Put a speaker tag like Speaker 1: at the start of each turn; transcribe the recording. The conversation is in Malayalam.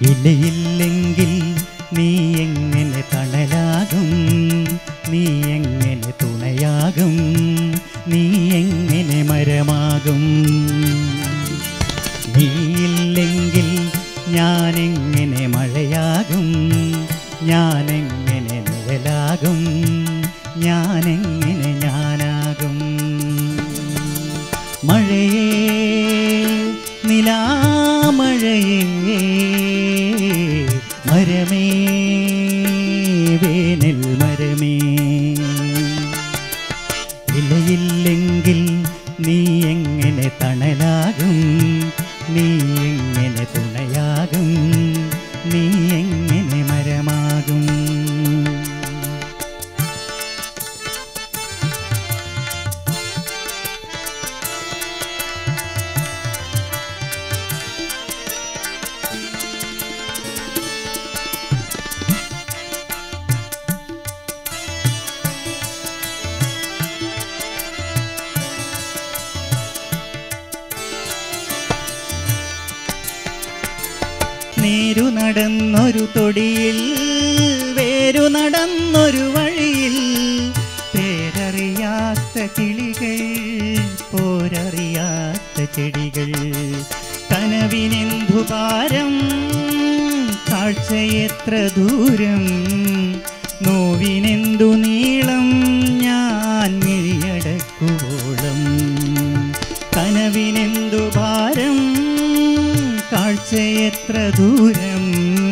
Speaker 1: ഇലയില്ലെങ്കിൽ നീ എങ്ങനെ തണലാകും നീ എങ്ങനെ തുണയാകും നീ എങ്ങനെ മരമാകും നീയില്ലെങ്കിൽ ഞാനെങ്ങനെ മഴയാകും ഞാനെങ്ങനെ നിഴലാകും ഞാനെങ്ങനെ ഞാനാകും മഴയേ നിലാമഴയേ മരമേ വേനൽ മരമേ ഇലയില്ലെങ്കിൽ നീ എങ്ങനെ തണലാകും നീ എങ്ങനെ തുണയാകും നീ എങ്ങനെ മരമാകും നേരു നടന്നൊരു തൊടിയിൽ വേരു നടന്നൊരു വഴിയിൽ പേരറിയാത്ത കിളികൾ പോരറിയാത്ത ചെടികൾ കനവിനെന്തു ഭാരം കാഴ്ചയെത്ര ദൂരം നോവിനെന്തു നീളം ഞാൻ മിഴിയടക്കുവോളം കനവിനെന്തു ഭാരം കാഴ്ചയെത്ര ദൂരം